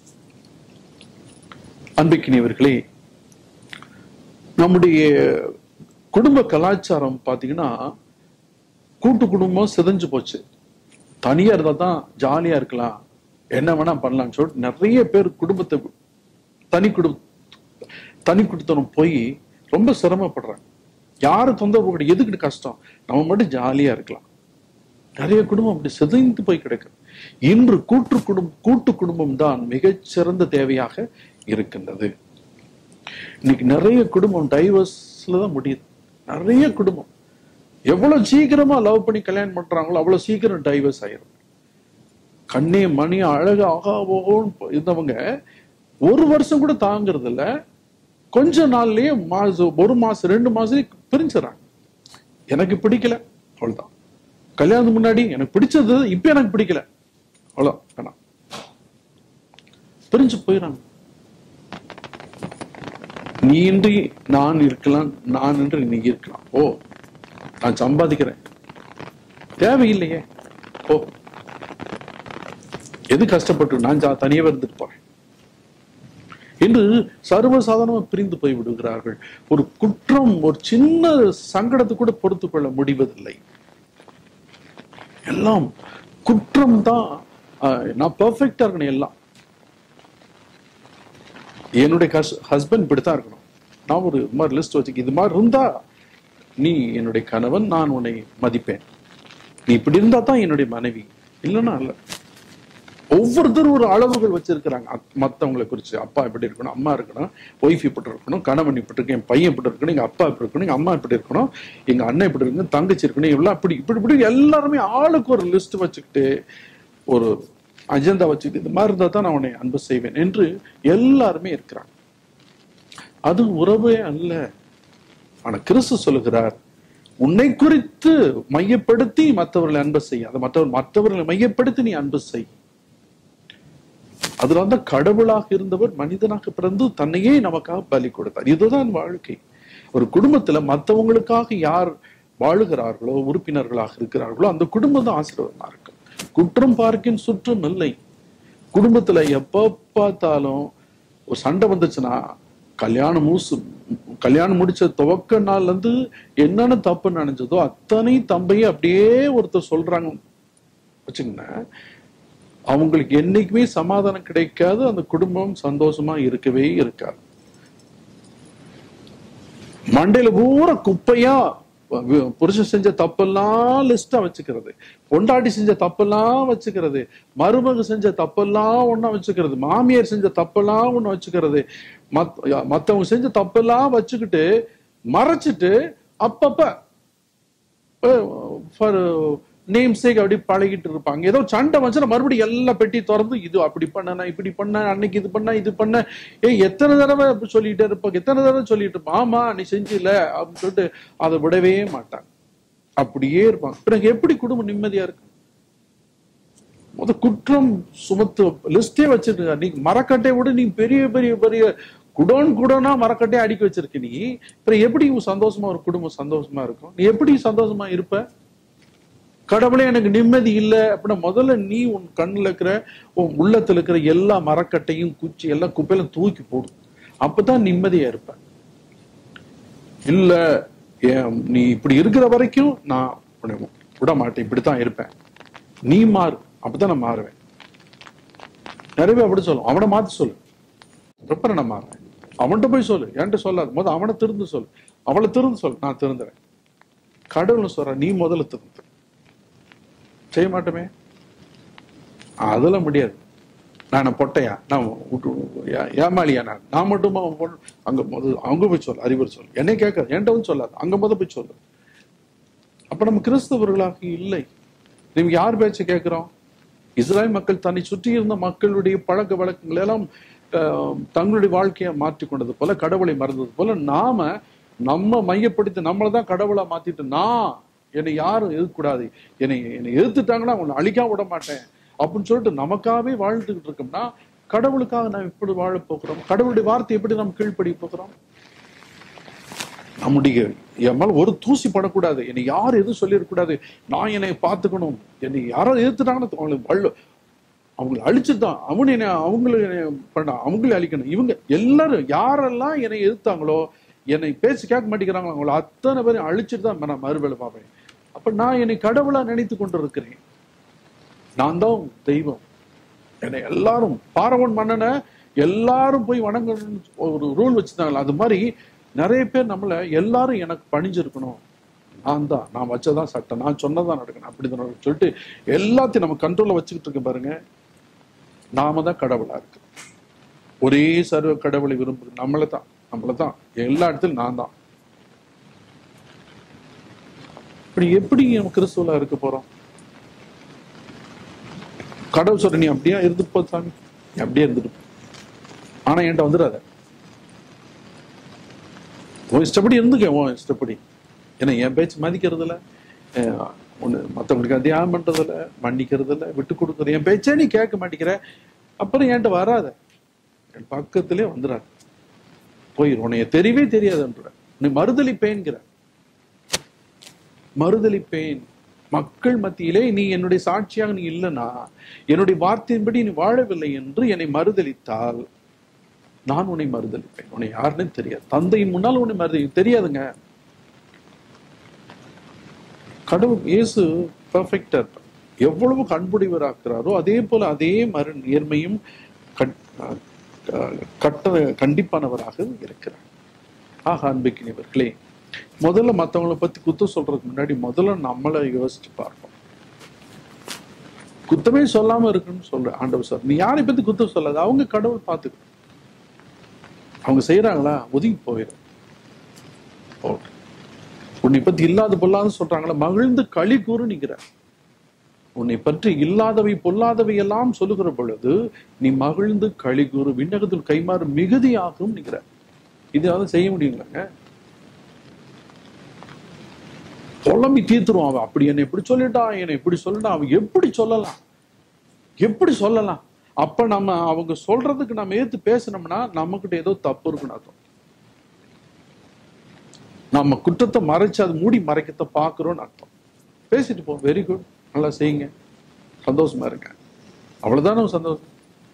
அன்பிக்கினியவர்களே நம்முடைய குடும்ப கலாச்சாரம் பாத்தீங்கன்னா கூட்டு குடும்பம் சிதைஞ்சு போச்சு தனியா இருந்தா தான் ஜாலியா இருக்கலாம் என்ன வேணா பண்ணலாம்னு சொல்லிட்டு நிறைய பேர் குடும்பத்தை தனி குடும்ப தனி குடுத்தனம் போய் ரொம்ப சிரமப்படுறாங்க யாரு தொந்தரவு கிடையாது எதுக்கு கஷ்டம் நம்ம மட்டும் ஜாலியா இருக்கலாம் நிறைய குடும்பம் அப்படி சிதைந்து போய் கிடக்கு இன்று கூட்டு குடும்பம் கூட்டு குடும்பம் தான் மிகச்சிறந்த தேவையாக இருக்கின்றது இன்னைக்கு நிறைய குடும்பம் டைவர்ஸ்ல தான் முடியுது நிறைய குடும்பம் எவ்வளவு சீக்கிரமா லவ் பண்ணி கல்யாணம் பண்றாங்களோ அவ்வளவு சீக்கிரம் டைவர்ஸ் ஆயிரும் கண்ணே மணி அழகு ஆகாவோன்னு இருந்தவங்க ஒரு வருஷம் கூட தாங்குறது இல்ல கொஞ்ச நாள்லயே மாசம் ஒரு மாசம் ரெண்டு மாசம் பிரிஞ்சிடறாங்க எனக்கு பிடிக்கல அவ்வளவுதான் கல்யாணத்துக்கு முன்னாடி எனக்கு பிடிச்சது இப்ப எனக்கு பிடிக்கல அவ்வளவுதான் வேணாம் பிரிஞ்சு போயிடறாங்க நீ இன்றி நான் இருக்கலாம் நான் என்று நீ இருக்கலாம் ஓ நான் சம்பாதிக்கிறேன் தேவையில்லையே ஓ எது கஷ்டப்பட்டு நான் ஜா- தனியாவே இருந்துட்டு போறேன் என்று சர்வசாதாரணமா பிரிந்து போய் விடுகிறார்கள் ஒரு குற்றம் ஒரு சின்ன சங்கடத்தை கூட பொறுத்து கொள்ள முடிவதில்லை எல்லாம் குற்றம் தான் நான் பெர்ஃபெக்டா இருக்கணும் எல்லாம் என்னுடைய ஹஸ்பண்ட் இப்படித்தான் இருக்கணும் நான் ஒரு இது மாதிரி லிஸ்ட் வச்சுக்க இது மாதிரி இருந்தா நீ என்னுடைய கணவன் நான் உன்னை மதிப்பேன் நீ இப்படி இருந்தா தான் என்னுடைய மனைவி இல்லைன்னா இல்ல ஒவ்வொருத்தரும் ஒரு அளவுகள் வச்சிருக்கிறாங்க அத்- மத்தவங்களை குறிச்சு அப்பா இப்படி இருக்கணும் அம்மா இருக்கணும் ஒய்ஃப் இப்படி இருக்கணும் கணவன் இப்படி இருக்கணும் என் பையன் இப்படி இருக்கணும் எங்க அப்பா இப்படி இருக்கணும் எங்க அம்மா இப்படி இருக்கணும் எங்க அண்ணன் இப்படி இருக்கணும் தங்கச்சி இருக்கணும் இவ்வளவு அப்படி இப்படி இப்படி எல்லாருமே ஆளுக்கு ஒரு லிஸ்ட் வச்சுக்கிட்டு ஒரு அஜெண்டா வச்சுக்கிட்டு இந்த மாதிரி இருந்தா தான் நான் உன்னை அன்பு செய்வேன் என்று எல்லாருமே இருக்கிறாங்க அது உறவே அல்ல ஆனா கிறிஸ்து சொல்லுகிறார் உன்னை குறித்து மையப்படுத்தி மற்றவர்களை அன்பு செய் அதை மற்றவர் மற்றவர்களை மையப்படுத்தி நீ அன்பு செய் அதுல வந்து கடவுளாக இருந்தவர் மனிதனாக பிறந்து தன்னையே நமக்காக பலி கொடுத்தார் இதுதான் வாழ்க்கை ஒரு குடும்பத்துல மற்றவங்களுக்காக யார் வாழுகிறார்களோ உறுப்பினர்களாக இருக்கிறார்களோ அந்த குடும்பம் தான் ஆசீர்வாதமா இருக்கு குற்றம் பார்க்கின் சுற்றம் இல்லை குடும்பத்துல எப்ப பார்த்தாலும் ஒரு சண்டை வந்துச்சுன்னா கல்யாணம் மூசு கல்யாணம் முடிச்ச துவக்க நாள்ல இருந்து என்னென்ன தப்பு நினைச்சதோ அத்தனை தம்பையே அப்படியே ஒருத்தர் சொல்றாங்க வச்சுக்கோங்க அவங்களுக்கு என்னைக்குமே சமாதானம் கிடைக்காது அந்த குடும்பம் சந்தோஷமா இருக்கவே இருக்காது மண்டையில பூரா குப்பையா வு- புருஷன் செஞ்ச தப்பெல்லாம் லிஸ்டா வச்சுக்கிறது பொண்டாட்டி செஞ்ச தப்பெல்லாம் வச்சுக்கிறது மருமக செஞ்ச தப்பெல்லாம் ஒண்ணா வச்சுக்கிறது மாமியார் செஞ்ச தப்பெல்லாம் ஒண்ணு வச்சுக்கிறது மத் மத்தவங்க செஞ்ச தப்பெல்லாம் வச்சுக்கிட்டு மறைச்சிட்டு அப்பப்ப ஃபார் நேம் சேக் அப்படி பழகிட்டு இருப்பாங்க ஏதோ சண்டை வந்துச்சுன்னா மறுபடியும் எல்லா பெட்டி திறந்து இது அப்படி பண்ண நான் இப்படி பண்ண அன்னைக்கு இது பண்ண இது பண்ண ஏ எத்தனை தடவை அப்படி சொல்லிட்டே இருப்பாங்க எத்தனை தடவை சொல்லிட்டு இருப்பான் ஆமா நீ செஞ்சில அப்படின்னு சொல்லிட்டு அதை விடவே மாட்டாங்க அப்படியே இருப்பாங்க பிறகு எப்படி குடும்பம் நிம்மதியா இருக்கு முத குற்றம் சுமத்து லிஸ்டே வச்சிருக்க நீ மரக்கட்டை விட நீ பெரிய பெரிய பெரிய குடோன் குடோனா மரக்கட்டையை அடுக்கி வச்சிருக்க நீ அப்புறம் எப்படி உன் சந்தோஷமா ஒரு குடும்பம் சந்தோஷமா இருக்கும் நீ எப்படி சந்தோஷமா இருப்ப கடவுளே எனக்கு நிம்மதி இல்லை அப்படின்னா முதல்ல நீ உன் கண்ணுல இருக்கிற உன் உள்ளத்துல இருக்கிற எல்லா மரக்கட்டையும் குச்சி எல்லாம் குப்பையில தூக்கி போடு அப்பதான் நிம்மதியா இருப்ப இல்ல ஏன் நீ இப்படி இருக்கிற வரைக்கும் நான் உன்னை விட மாட்டேன் இப்படித்தான் இருப்பேன் நீ மாறு அப்பதான் நான் மாறுவேன் நிறைய பேர் அப்படி சொல்லும் அவனை மாத்தி சொல்லு அப்புறம் நான் மாறுறேன் அவன்கிட்ட போய் சொல்லு என்கிட்ட சொல்லாது முதல்ல அவனை திருந்து சொல்லு அவளை திருந்து சொல்லு நான் திருந்துறேன் கடவுள் சொல்ற நீ முதல்ல திருந்து செய்ய மாட்டோமே அதெல்லாம் முடியாது நான் என்ன பொட்டையா நான் விட்டு ஏ- ஏமாளியா நான் நான் மட்டுமா அவன் பொண்ணு- அங்க முதல் அவங்க போய் சொல்லு அறிவுரை சொல்லு என்னை கேட்காது என்கிட்ட வந்து சொல்லாது அங்க முத போய் சொல்லு அப்ப நம்ம கிறிஸ்தவர்களாக இல்லை நீங்க யார் பேச்சை கேட்கிறோம் இஸ்ராயல் மக்கள் தன்னை சுற்றி இருந்த மக்களுடைய பழக்க வழக்கங்களை எல்லாம் அஹ், தங்களுடைய வாழ்க்கையை மாற்றிக்கொண்டது போல கடவுளை மறந்தது போல நாம நம்ம மையப்படுத்தி நம்மளை தான் கடவுளா மாத்திட்டு நான் என்னை யாரும் எதிர்க்கூடாது என்னை என்னை எதிர்த்துட்டாங்கன்னா அவங்களை அழிக்காம விட மாட்டேன் அப்படின்னு சொல்லிட்டு நமக்காகவே வாழ்ந்துகிட்டு இருக்கோம்னா கடவுளுக்காக நாம் எப்படி வாழ போகிறோம் கடவுளுடைய வார்த்தை எப்படி நாம் கீழ்ப்படி போகிறோம் நம்முடைய என் மேல ஒரு தூசி படக்கூடாது என்னை யாரும் எதுவும் சொல்லிடக்கூடாது நான் என்னை பார்த்துக்கணும் என்னை யாராவது எதிர்த்துட்டாங்கன்னா அவங்களுக்கு வள்ள அவங்களை அழிச்சுதான் அவன் என்ன அவங்களை என்னை பண்ண அவங்களே அழிக்கணும் இவங்க எல்லாரும் யாரெல்லாம் என்னை எதிர்த்தாங்களோ என்னை பேச்சு கேட்க மாட்டேங்கிறாங்களோ அவங்கள அத்தனை பேரையும் அழிச்சிட்டு தான் நான் மறுவேளை பார்ப்பேன் அப்ப நான் என்னை கடவுளா நினைத்து கொண்டு இருக்கிறேன் நான் தான் தெய்வம் என்னை எல்லாரும் பாரவன் மன்னனை எல்லாரும் போய் வணங்கணும்னு ஒரு ரூல் வச்சிருந்தாங்களா அது மாதிரி நிறைய பேர் நம்மள எல்லாரும் எனக்கு பணிஞ்சிருக்கணும் நான் தான் நான் வச்சதான் சட்டம் நான் சொன்னதான் நடக்கணும் அப்படி தான் நடக்கணும் சொல்லிட்டு எல்லாத்தையும் நம்ம கண்ட்ரோல்ல வச்சுக்கிட்டு இருக்க பாருங்க நாம தான் கடவுளா இருக்கு ஒரே சர்வ கடவுளை விரும்புறது நம்மளை தான் நம்மளை தான் எல்லா இடத்துலயும் நான் தான் இப்படி எப்படி நம்ம கிறிஸ்துவலா இருக்க போறோம் கடவுள் சொல்ற நீ அப்படியே இருந்துட்டு போ சாமி நீ அப்படியே இருந்துட்டு போ ஆனா என்கிட்ட வந்துடாத உன் இஷ்டப்படி இருந்துக்க உன் இஷ்டப்படி ஏன்னா என் பேச்சு மதிக்கிறது இல்ல அஹ் ஒண்ணு மத்தவங்களுக்கு தியானம் பண்றது இல்ல மன்னிக்கிறது இல்ல விட்டு கொடுக்கறது என் பேச்சே நீ கேட்க மாட்டேங்கிற அப்புறம் என்கிட்ட வராத என் பக்கத்திலே வந்துடாத போயிரு உன்னைய தெரியவே தெரியாதுன்ற நீ மறுதளிப்பேன்கிற மறுதளிப்பேன் மக்கள் மத்தியிலே நீ என்னுடைய சாட்சியாக நீ இல்லைனா என்னுடைய வார்த்தையின்படி நீ வாழவில்லை என்று என்னை மறுதளித்தால் நான் உன்னை மறுதளிப்பேன் உன்னை யாருன்னு தெரியாது தந்தையின் முன்னால் உன்னை மறுதளி தெரியாதுங்க கடவுள் இயேசு பெர்ஃபெக்டா இருப்பார் எவ்வளவு கண்புடைவராக்கிறாரோ அதே போல அதே மறு நேர்மையும் கட்- அஹ் கட்ட கண்டிப்பானவராக இருக்கிறார் ஆக அன்பிக்கினவர்களே முதல்ல மத்தவங்கள பத்தி குத்தம் சொல்றதுக்கு முன்னாடி முதல்ல நம்மளை யோசிச்சு பார்ப்போம் குத்தமே சொல்லாம இருக்குன்னு சொல்ற ஆண்டவர் சார் நீ யாரை பத்தி குத்தம் சொல்லாத அவங்க கடவுள் பார்த்துக்கணும் அவங்க செய்யறாங்களா ஒதுங்கி போயிடும் போகட்டும். உன்னை பத்தி இல்லாத பொல்லாத சொல்றாங்களா மகிழ்ந்து களி கூறு நிக்கிற உன்னை பற்றி இல்லாதவை பொல்லாதவை எல்லாம் சொல்லுகிற பொழுது நீ மகிழ்ந்து களி கூறு விண்ணகத்தில் கைமாறு மிகுதியாகும் நிக்கிற இதாவது செய்ய முடியுங்களாங்க புலம்பி தீர்த்துருவான் அவன் அப்படி என்னை இப்படி சொல்லிட்டான் என்னை இப்படி சொல்லிட்டான் அவன் எப்படி சொல்லலாம் எப்படி சொல்லலாம் அப்ப நம்ம அவங்க சொல்றதுக்கு நம்ம ஏத்து பேசினோம்னா நம்மகிட்ட ஏதோ தப்பு இருக்குன்னு அர்த்தம் நம்ம குற்றத்தை மறைச்சு அது மூடி மறைக்கத்தை பாக்குறோம்னு அர்த்தம் பேசிட்டு போ வெரி குட் நல்லா செய்யுங்க சந்தோஷமா இருங்க அவ்வளவுதானே ஒரு சந்தோஷம்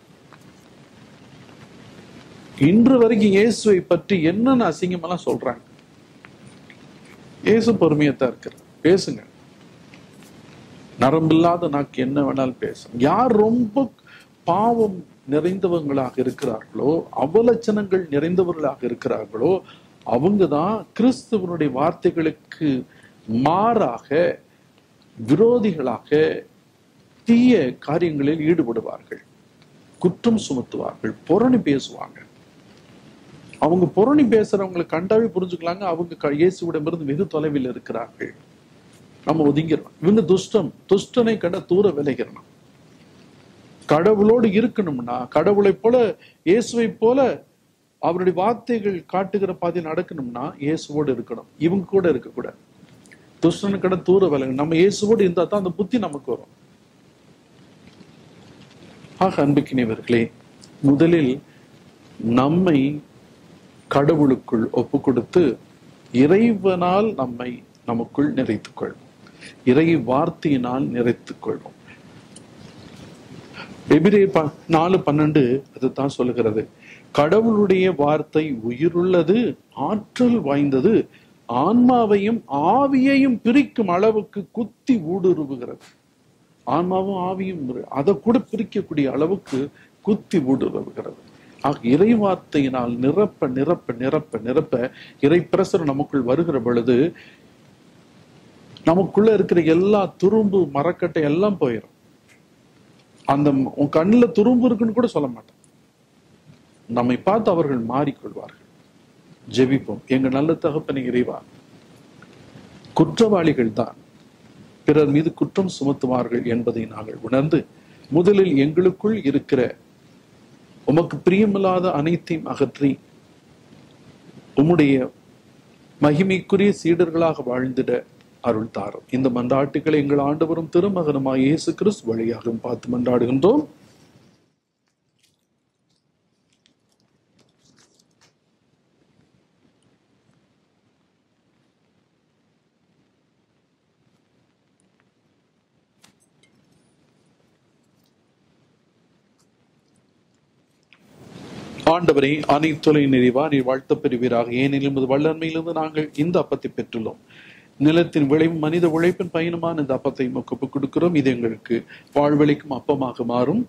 இன்று வரைக்கும் இயேசுவை பற்றி என்னென்ன அசிங்கமெல்லாம் சொல்றாங்க இயேசு பொறுமையத்தான் இருக்கிறார் பேசுங்க நரம்பில்லாத நாக்கு என்ன வேணாலும் பேசும் யார் ரொம்ப பாவம் நிறைந்தவங்களாக இருக்கிறார்களோ அவலட்சணங்கள் நிறைந்தவர்களாக இருக்கிறார்களோ அவங்க தான் கிறிஸ்துவனுடைய வார்த்தைகளுக்கு மாறாக விரோதிகளாக தீய காரியங்களில் ஈடுபடுவார்கள் குற்றம் சுமத்துவார்கள் புரணி பேசுவாங்க அவங்க புரணி பேசுறவங்களை கண்டாவே புரிஞ்சுக்கலாங்க அவங்க க- இயேசுவிடமிருந்து வெகு தொலைவில் இருக்கிறார்கள் நம்ம ஒதுங்கிறோம் இவங்க துஷ்டம் துஷ்டனை கண்ட தூர விலகிறணும் கடவுளோடு இருக்கணும்னா கடவுளை போல இயேசுவை போல அவருடைய வார்த்தைகள் காட்டுகிற பாதை நடக்கணும்னா இயேசுவோடு இருக்கணும் இவங்க கூட இருக்கக்கூடாது துஷ்டனை கண்ட தூர விலகணும் நம்ம இயேசுவோடு இருந்தா தான் அந்த புத்தி நமக்கு வரும் ஆக அன்புக்கினியவர்களே முதலில் நம்மை கடவுளுக்குள் ஒப்பு கொடுத்து இறைவனால் நம்மை நமக்குள் நிறைத்துக் கொள்வோம் இறை வார்த்தையினால் நிறைத்துக் கொள்வோம் எபிரேயர் ப- நாலு பன்னெண்டு அதுதான் சொல்லுகிறது கடவுளுடைய வார்த்தை உயிருள்ளது ஆற்றல் வாய்ந்தது ஆன்மாவையும் ஆவியையும் பிரிக்கும் அளவுக்கு குத்தி ஊடுருவுகிறது ஆன்மாவும் ஆவியும் இரு- அதை கூட பிரிக்கக்கூடிய அளவுக்கு குத்தி ஊடுருவுகிறது ஆக இறை வார்த்தையினால் நிரப்ப நிரப்ப நிரப்ப நிரப்ப இறை பிரசரம் நமக்குள் வருகிற பொழுது நமக்குள்ள இருக்கிற எல்லா துரும்பு மரக்கட்டை எல்லாம் போயிடும் அந்த ம- உன் கண்ணுல துரும்பு இருக்குன்னு கூட சொல்ல மாட்டேன் நம்மை பார்த்து அவர்கள் மாறிக்கொள்வார்கள் ஜெபிப்போம் எங்க நல்ல தகப்பனை இறைவா குற்றவாளிகள் தான் பிறர் மீது குற்றம் சுமத்துவார்கள் என்பதை நாங்கள் உணர்ந்து முதலில் எங்களுக்குள் இருக்கிற உமக்கு பிரியமில்லாத அனைத்தையும் அகற்றி உம்முடைய மகிமைக்குரிய சீடர்களாக வாழ்ந்திட அருள் தாரும் இந்த மன்றாட்டுகளை எங்கள் ஆண்டவரும் திருமகனுமாய் இயேசு கிறிஸ்து வழியாகவும் பார்த்து மன்றாடுகின்றோம் ஆண்டவரை அனைத்துலை நிறைவா நீர் வாழ்த்த பெறுவீராக ஏனெனில் உமது வல்லன்மையிலிருந்து நாங்கள் இந்த அப்பத்தை பெற்றுள்ளோம் நிலத்தின் விளைவும் மனித உழைப்பின் பயனுமான இந்த அப்பத்தை உமக்கு ஒப்புக் கொடுக்கிறோம் இது எங்களுக்கு வாழ்வழிக்கும் அப்பமாக மாறும்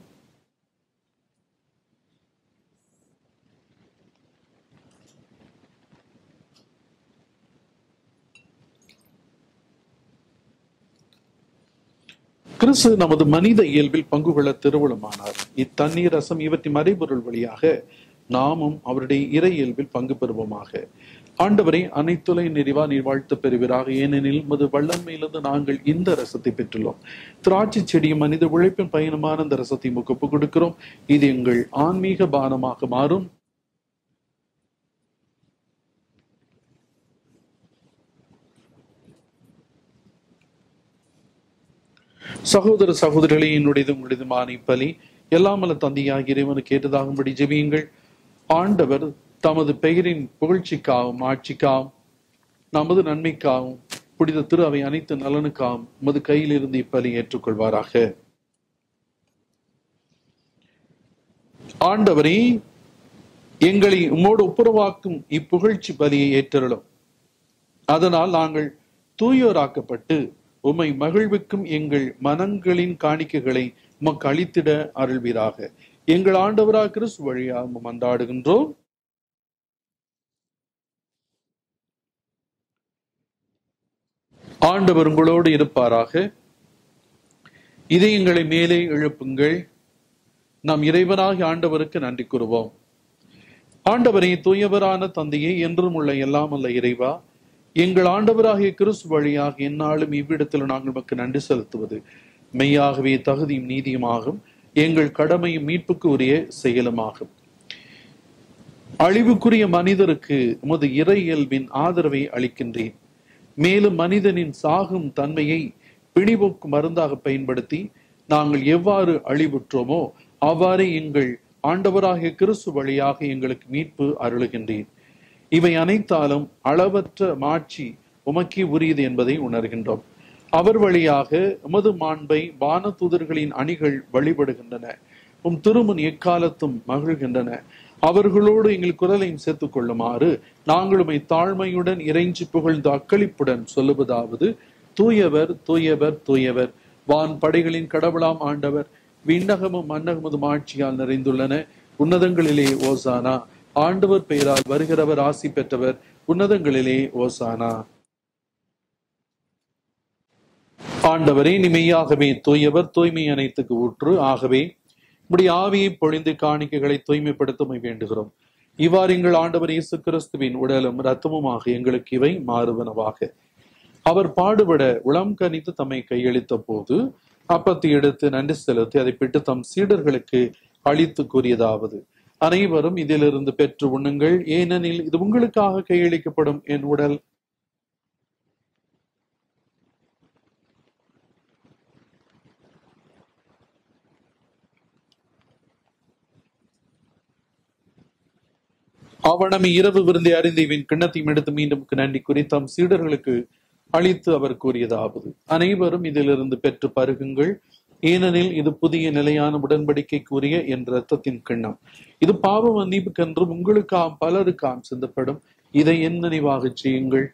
கிறிஸ்து நமது மனித இயல்பில் பங்கு கொள்ள திருவுளமானார் இத்தண்ணீர் ரசம் இவற்றின் மறைபொருள் வழியாக நாமும் அவருடைய இறை இயல்பில் பங்கு பெறுவோமாக ஆண்டவரை அனைத்துலை நிறைவா நீர் வாழ்த்து பெறுவீராக ஏனெனில் மது வல்லமையிலிருந்து நாங்கள் இந்த ரசத்தை பெற்றுள்ளோம் திராட்சை செடியும் மனித உழைப்பின் பயணமான இந்த ரசத்தை முகப்பு கொடுக்கிறோம் இது எங்கள் ஆன்மீக பானமாக மாறும் சகோதர சகோதரிகளே என்னுடையது உங்களுடையதுமான இப்பலி எல்லாமல்ல தந்தையாக இறைவனுக்கு ஏற்றதாகும்படி ஜெபியுங்கள் ஆண்டவர் தமது பெயரின் புகழ்ச்சிக்காகவும் ஆட்சிக்காகவும் நமது நன்மைக்காகவும் புனித திரு அவை அனைத்து நலனுக்காகவும் உமது கையில் இருந்து இப்பலி ஏற்றுக்கொள்வாராக ஆண்டவரே எங்களை உம்மோடு ஒப்புரவாக்கும் இப்புகழ்ச்சி பலியை ஏற்றருளும் அதனால் நாங்கள் தூயோராக்கப்பட்டு உம்மை மகிழ்விக்கும் எங்கள் மனங்களின் காணிக்கைகளை உமக்கு அளித்திட அருள்வீராக எங்கள் ஆண்டவராக கிறிஸ்து வழியாக மன்றாடுகின்றோம் ஆண்டவர் உங்களோடு இருப்பாராக இதயங்களை மேலே எழுப்புங்கள் நாம் இறைவனாகி ஆண்டவருக்கு நன்றி கூறுவோம் ஆண்டவரை தூயவரான தந்தையே என்றும் உள்ள எல்லாம் அல்ல இறைவா எங்கள் ஆண்டவராகிய கிறிஸ்து வழியாக எந்நாளும் இவ்விடத்தில் நாங்கள் நமக்கு நன்றி செலுத்துவது மெய்யாகவே தகுதியும் நீதியுமாகும் எங்கள் கடமையும் மீட்புக்கு உரிய செயலுமாகும் அழிவுக்குரிய மனிதருக்கு உமது இறை இயல்பின் ஆதரவை அளிக்கின்றேன் மேலும் மனிதனின் சாகும் தன்மையை பிணிபோக்கு மருந்தாக பயன்படுத்தி நாங்கள் எவ்வாறு அழிவுற்றோமோ அவ்வாறே எங்கள் ஆண்டவராகிய கிறிஸ்து வழியாக எங்களுக்கு மீட்பு அருளுகின்றேன் இவை அனைத்தாலும் அளவற்ற மாட்சி உமக்கே உரியது என்பதை உணர்கின்றோம் அவர் வழியாக உமது மாண்பை வான தூதர்களின் அணிகள் வழிபடுகின்றன உம் திருமுன் எக்காலத்தும் மகிழ்கின்றன அவர்களோடு எங்கள் குரலையும் சேர்த்துக் கொள்ளுமாறு நாங்களுமை தாழ்மையுடன் இறைஞ்சி புகழ்ந்து அக்களிப்புடன் சொல்லுவதாவது தூயவர் தூயவர் தூயவர் வான் படைகளின் கடவுளாம் ஆண்டவர் விண்ணகமும் மன்னகமும் ஆட்சியால் நிறைந்துள்ளன உன்னதங்களிலே ஓசானா ஆண்டவர் பெயரால் வருகிறவர் ஆசி பெற்றவர் உன்னதங்களிலே ஓசானா ஆண்டவரே நிமையாகவே தூயவர் தூய்மை அனைத்துக்கு ஊற்று ஆகவே இப்படி ஆவியை பொழிந்து காணிக்கைகளை தூய்மைப்படுத்த வேண்டுகிறோம் இவ்வாறு எங்கள் ஆண்டவர் இயேசு கிறிஸ்துவின் உடலும் இரத்தமுமாக எங்களுக்கு இவை மாறுவனவாக அவர் பாடுபட உளம் கனித்து தம்மை கையளித்த போது அப்பத்தை எடுத்து நன்றி செலுத்தி அதை பெற்று தம் சீடர்களுக்கு அளித்து கூறியதாவது அனைவரும் இதிலிருந்து பெற்று உண்ணுங்கள் ஏனெனில் இது உங்களுக்காக கையளிக்கப்படும் என் உடல் அவனமை இரவு விருந்தை அறிந்து இவன் கிண்ணத்தையும் எடுத்து மீண்டும் நன்றி கூறி தம் சீடர்களுக்கு அளித்து அவர் கூறியதாவது அனைவரும் இதிலிருந்து பெற்று பருகுங்கள் ஏனெனில் இது புதிய நிலையான உடன்படிக்கைக்குரிய என் இரத்தத்தின் கிண்ணம் இது பாவ மன்னிப்புக்கென்றும் உங்களுக்காம் பலருக்காம் சிந்தப்படும் இதை என் நினைவாகச் செய்யுங்கள்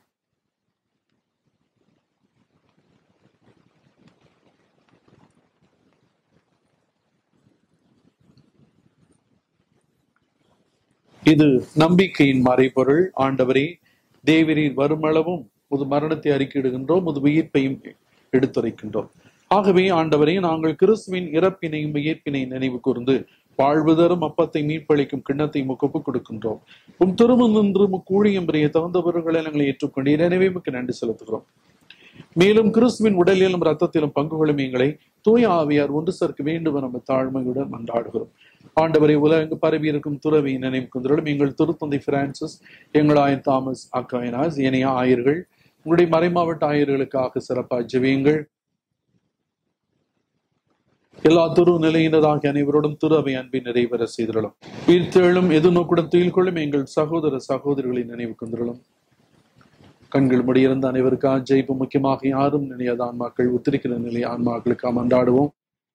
இது நம்பிக்கையின் மறைபொருள் ஆண்டவரே தேவரீர் வருமளவும் முது மரணத்தை அறிக்கையிடுகின்றோம் முது உயிர்ப்பையும் எடுத்துரைக்கின்றோம் ஆகவே ஆண்டவரே நாங்கள் கிறிஸ்துவின் இறப்பினையும் உயிர்ப்பினை நினைவு கூர்ந்து வாழ்வு தரும் அப்பத்தை மீட்பளிக்கும் கிண்ணத்தை முகப்பு கொடுக்கின்றோம் உம் திருமண் நின்று முக்கூழியம் பிரிய தகுந்தவர்களை நாங்கள் ஏற்றுக்கொண்டு எனவே மிக்க நன்றி செலுத்துகிறோம் மேலும் கிறிஸ்துவின் உடலிலும் ரத்தத்திலும் பங்கு கொள்ளும் எங்களை தூய ஆவியார் ஒன்று சேர்க்க வேண்டும் என நம்ம தாழ்மையுடன் மன்றாடுகிறோம் ஆண்டவரை உலகங்கு பரவி இருக்கும் துறவி நினைவு கொண்டிருக்கும் எங்கள் திருத்தந்தை பிரான்சிஸ் எங்கள் ஆயர் தாமஸ் அக்காயனாஸ் ஏனைய ஆயர்கள் உங்களுடைய மறைமாவட்ட ஆயர்களுக்காக சிறப்பாக ஜெபியுங்கள் எல்லா துரு நிலையினராக அனைவரோடும் திரு அவை அன்பின் நிறைவேற செய்திருளும் உயிர்த்தெழும் எதிர்நோக்குடன் துயில் கொள்ளும் எங்கள் சகோதர சகோதரிகளை நினைவு கொண்டிருளும் கண்கள் முடியிருந்த அனைவருக்காக ஜெயிப்பு முக்கியமாக யாரும் நினையாத ஆன்மாக்கள் உத்திரிக்கிற நிலை ஆன்மாக்களுக்காக மன்றாடுவோம்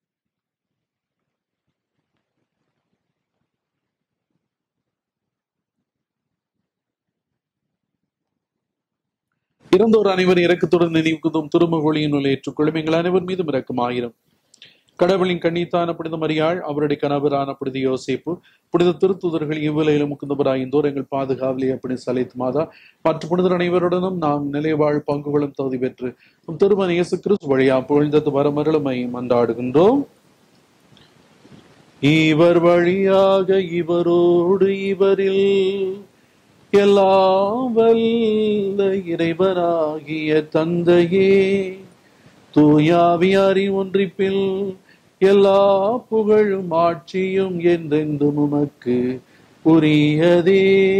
இறந்தோர் அனைவரும் இறக்கத்துடன் நினைவுக்குதும் திருமொழியினுள் ஏற்றுக்கொள்ளும் எங்கள் அனைவர் மீதும் இறக்கும் ஆயிரம் கடவுளின் கண்ணித்தான புனித மரியாள் அவருடைய கணவரான புனித யோசிப்பு புனித திருத்துதர்கள் இவ்விலையிலும் முக்குந்தவராய்ந்தோர் எங்கள் பாதுகாவலி அப்படி சலைத் மாதா மற்ற புனிதர் அனைவருடனும் நாம் நிலைவாழ் பங்கு கொள்ளும் தகுதி பெற்று உம் திருமண இயேசு கிறிஸ்து வழியா புகழ்ந்தது வரமருளமை மன்றாடுகின்றோம் இவர் வழியாக இவரோடு இவரில் எல்லாம் வல்ல இறைவனாகிய தந்தையே தூயாவியாரின் ஒன்றிப்பில் எல்லா புகழும் ஆட்சியும் என்றென்றும் உமக்கு உரியதே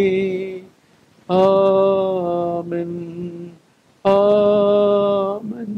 ஆமென் ஆமென்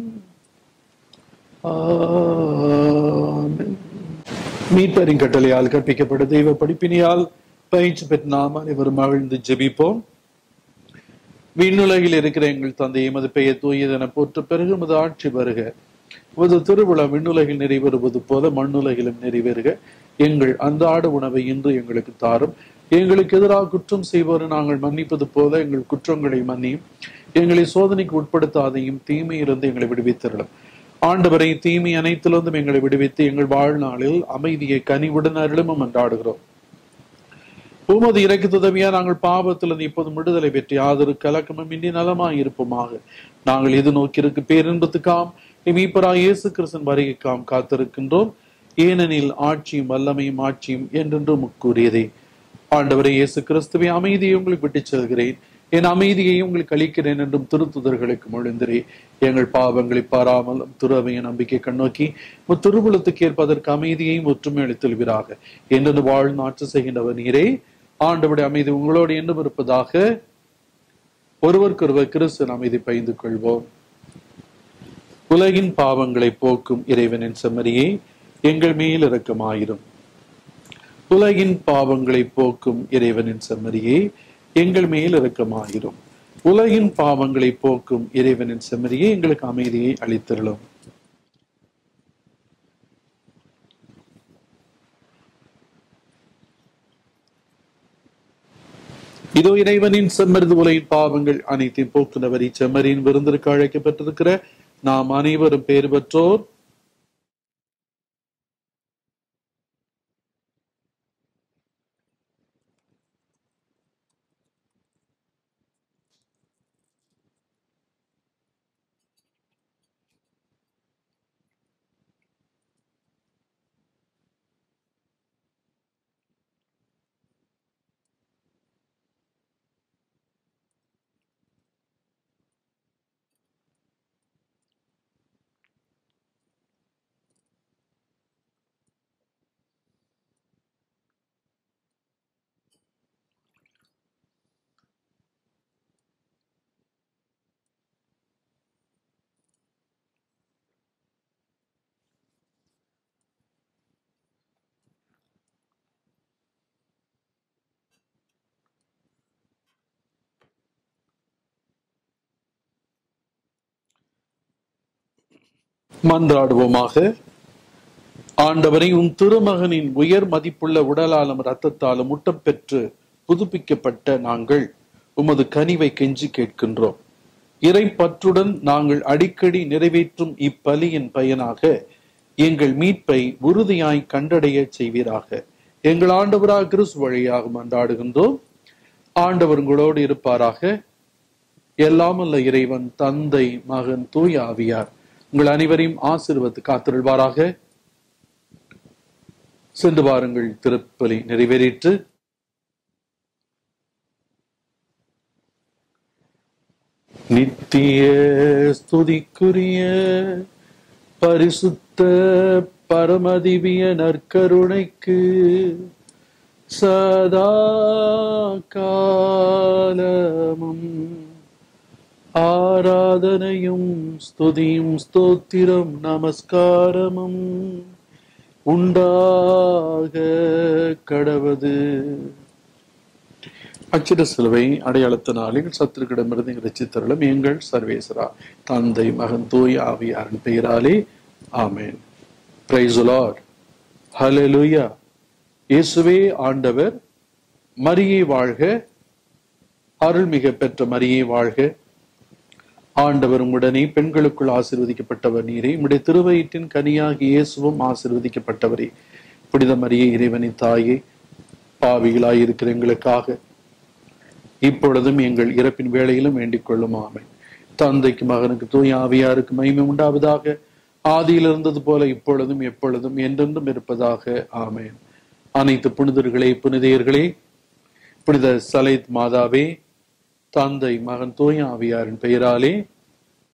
ஆமென் மீட்பரின் கட்டளையால் கற்பிக்கப்பட்ட தெய்வ படிப்பினியால் பயிற்சி பெற்ற நாம் அனைவரும் மகிழ்ந்து ஜெபிப்போம் விண்ணுலகில் இருக்கிற எங்கள் தந்தை எமது பெயர் தூயதென போற்ற பிறகு எமது ஆட்சி வருக உமது திருவிழா விண்ணுலகில் நிறைவேறுவது போல மண்ணுலகிலும் நிறைவேறுக எங்கள் அன்றாட உணவை இன்று எங்களுக்கு தாரும் எங்களுக்கு எதிராக குற்றம் செய்வோரை நாங்கள் மன்னிப்பது போல எங்கள் குற்றங்களை மன்னியும் எங்களை சோதனைக்கு உட்படுத்தாதையும் தீமையிலிருந்து எங்களை விடுவித்தரலும் ஆண்டவரை தீமை அனைத்திலிருந்தும் எங்களை விடுவித்து எங்கள் வாழ்நாளில் அமைதியை கனிவுடன் அருளும் என்றாடுகிறோம் உமது இறக்கு உதவியா நாங்கள் பாவத்திலிருந்து இப்போதும் விடுதலை பெற்று யாதொரு கலக்கமும் இன்றி நலமாய் இருப்போமாக நாங்கள் இது நோக்கியிருக்கு பேரின்பத்துக்காம் மீப்பரா இயேசு கிறிஸ்தன் வருகைக்காம் காத்திருக்கின்றோம் ஏனெனில் ஆட்சியும் வல்லமையும் ஆட்சியும் என்றென்றும் கூறியதே ஆண்டவரை இயேசு கிறிஸ்துவை அமைதியை உங்களுக்கு விட்டுச் செல்கிறேன் என் அமைதியை உங்களுக்கு அளிக்கிறேன் என்றும் திருத்துதர்களுக்கு மொழிந்திரே எங்கள் பாவங்களை பாராமல் துறவைய நம்பிக்கை கண்ணோக்கி திருவுளத்துக்கு ஏற்பதற்கு அமைதியையும் ஒற்றுமை அளித்தல்வீராக என்று வாழ் நாற்று செய்கின்றவர் நீரே ஆண்டவருடைய அமைதி உங்களோடு என்றும் இருப்பதாக ஒருவருக்கொருவர் கிறிஸ்தன் அமைதி பகிர்ந்து கொள்வோம் உலகின் பாவங்களை போக்கும் இறைவனின் செம்மறியே எங்கள் மேல் இரக்கமாயிரும் உலகின் பாவங்களை போக்கும் இறைவனின் செம்மறியே எங்கள் மேல் இரக்கமாயிரும் உலகின் பாவங்களை போக்கும் இறைவனின் செம்மறியே எங்களுக்கு அமைதியை அளித்திருளும் இதோ இறைவனின் செம்மருது உலகின் பாவங்கள் அனைத்தையும் போக்குனவர் இச்செம்மறியின் விருந்திற்கு அழைக்கப்பட்டிருக்கிற நாம் அனைவரும் பேறு பெற்றோர் மன்றாடுவோமாக ஆண்டவரை உன் திருமகனின் உயர் மதிப்புள்ள உடலாலும் இரத்தத்தாலும் முட்டம் பெற்று புதுப்பிக்கப்பட்ட நாங்கள் உமது கனிவை கெஞ்சி கேட்கின்றோம் இறை பற்றுடன் நாங்கள் அடிக்கடி நிறைவேற்றும் இப்பலியின் பயனாக எங்கள் மீட்பை உறுதியாய் கண்டடைய செய்வீராக எங்கள் ஆண்டவராக கிறிஸ்து வழியாக மன்றாடுகின்றோம் ஆண்டவர் உங்களோடு இருப்பாராக எல்லாமல்ல இறைவன் தந்தை மகன் தூய் ஆவியார் உங்கள் அனைவரையும் ஆசீர்வத்து காத்திருள்வாராக சென்று வாருங்கள் திருப்பலி நிறைவேறிற்று நித்திய ஸ்துதிக்குரிய பரிசுத்த பரமதிவிய நற்கருணைக்கு சதா காலமும் ஆராதனையும் ஸ்துதியும் ஸ்தோத்திரம் நமஸ்காரமும் உண்டாக கடவது அச்சிட சிலுவை அடையாளத்தினாலே சத்துருக்கிடமிருந்து ரச்சித்தருளும் எங்கள் சர்வேசரா தந்தை மகன் தூய் ஆவியாரின் பெயராலே ஆமேன் பிரைஸ் லார்ட் ஹalleluya இயேசுவே ஆண்டவர் மரியை வாழ்க அருள்மிக பெற்ற மரியை வாழ்க ஆண்டவர் உடனே பெண்களுக்குள் ஆசீர்வதிக்கப்பட்டவர் நீரே உம்முடைய திருவயிற்றின் கனியாகி இயேசுவும் ஆசீர்வதிக்கப்பட்டவரே புனித மரியே இறைவனின் தாயே பாவிகளாய் இருக்கிற எங்களுக்காக இப்பொழுதும் எங்கள் இறப்பின் வேளையிலும் வேண்டிக் கொள்ளும் ஆமை தந்தைக்கு மகனுக்கு தூய் ஆவியாருக்கு மகிமை உண்டாவதாக ஆதியில் இருந்தது போல இப்பொழுதும் எப்பொழுதும் என்றென்றும் இருப்பதாக ஆமேன் அனைத்து புனிதர்களே புனிதையர்களே புனித சலைத் மாதாவே தந்தை மகன் தூய ஆவியாரின் பெயராலே